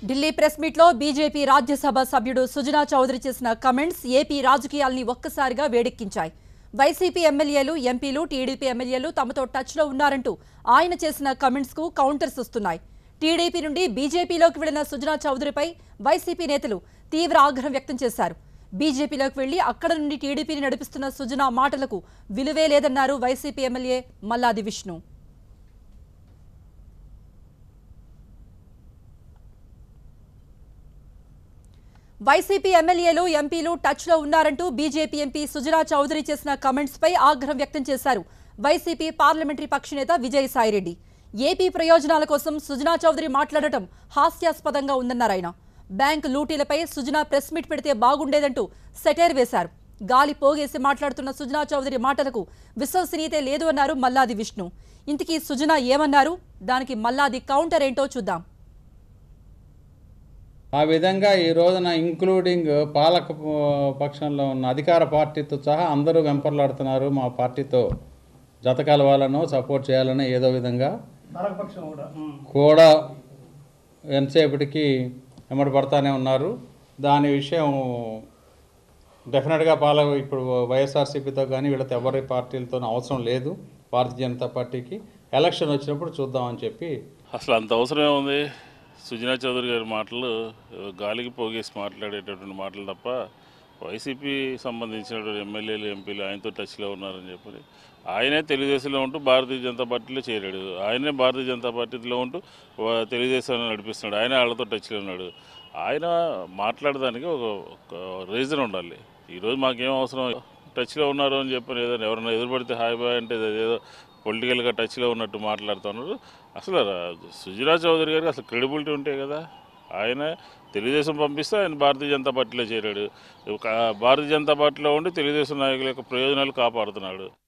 Delhi press మీట్లో BJP Rajya Sabha సభ్యుడు సుజనా చౌదరి చేసిన కమెంట్స్ ఏపీ రాజకీయాల్ని ఒక్కసారిగా వేడెక్కించాయి వైసీపీ ఎమ్మెల్యేలు ఎంపీలు టీడీపీ ఎమ్మెల్యేలు తమతో టచ్లో ఉన్నారంటూ ఆయన చేసిన కమెంట్స్ కు కౌంటర్స్ వస్తున్నాయి టీడీపీ నుండి బీజేపీలోకి వెళ్లిన సుజనా చౌదరిపై వైసీపీ నేతలు తీవ్ర ఆగ్రహం వ్యక్తం చేశారు బీజేపీలోకి వెళ్లి అక్కడ నుండి టీడీపీని నడిపిస్తున్న సుజనా మాటలకు విలువే లేదన్నారు YCP MLA Malladi Vishnu YCP ఎమ్మెల్యేలు ఎంపీలు టచ్లో ఉన్నారంటూ బీజేపీ ఎంపీ సుజనా చౌదరి చేసిన కమెంట్స్ పై ఆగ్రహం వ్యక్తం చేశారు వైసీపీ పార్లమెంటరీ పక్షనేత విజయసాయిరెడ్డి ఏపీ ప్రయోజనాల కోసం సుజనా చౌదరి మాట్లాడటం హాస్యాస్పదంగా ఉందన్నారు ఆయన బ్యాంకు లూటీలపై సుజనా ప్రెస్ మీట్ పెడితే బాగుండేదంటూ సెటైర్ వేశారు గాలి పోగేసి మాట్లాడుతున్న సుజనా చౌదరి మాటలకు విశ్వసనీయతే లేదు అన్నారు మల్లాది విష్ణు ఇంతకీ సుజనా ఏమన్నారు దానికి మల్లాది కౌంటర్ ఏంటో చూద్దాం ఆ విధంగా ఈ రోజున ఇంక్లూడింగ్ పాలక ప- పక్షంలో ఉన్న అధికార పార్టీతో సహా అందరూ వెంపర్లాడుతున్నారు మా పార్టీతో జత కలవాలను సపోర్ట్ చేయాలని ఏదో విధంగా పాలకపక్షం కూడా ఉమ్. కూడా ఎంతసేపటికి ఎమ్మడి పడతానే ఉన్నారు దాని విషయం డెఫినెట్గా పాల ఇప్పుడు వైఎస్ఆర్సీపీతో కానీ వీళ్ళతో ఎవరి పార్టీలతో అవసరం లేదు భారతీయ జనతా పార్టీకి ఎలక్షన్ వచ్చినప్పుడు చూద్దామని చెప్పి అసలు అంత అవసరం ఏముంది సుజనా చౌదరి గారి మాటలు గాలికి పోగేసి మాట్లాడేటటువంటి మాటలు తప్ప వైసీపీ సంబంధించినటువంటి ఎమ్మెల్యేలు ఎంపీలు ఆయనతో టచ్లో ఉన్నారని చెప్పి ఆయనే తెలుగుదేశంలో ఉంటూ భారతీయ జనతా పార్టీలో చేరాడు ఆయనే భారతీయ జనతా పార్టీలో ఉంటూ వా- తెలుగుదేశాన్ని నడిపిస్తున్నాడు ఆయన వాళ్ళతో టచ్లో ఉన్నాడు ఆయన మాట్లాడడానికి ఒక ఒక రీజన్ ఉండాలి ఈరోజు మాకేం అవసరం టచ్లో ఉన్నారు అని చెప్పి ఏదైనా ఎవరైనా ఎదురుపడితే హాయ్ బాయ్ అంటే ఏదో పొలిటికల్గా టచ్లో ఉన్నట్టు మాట్లాడుతున్నారు అసలు రా- సుజనా చౌదరి గారికి అసలు క్రెడిబిలిటీ ఉంటే కదా ఆయన తెలుగుదేశం పంపిస్తే ఆయన భారతీయ జనతా పార్టీలో చేరాడు ఒక భారతీయ జనతా పార్టీలో ఉండి తెలుగుదేశం నాయకుల యొక్క ప్రయోజనాలు కాపాడుతున్నాడు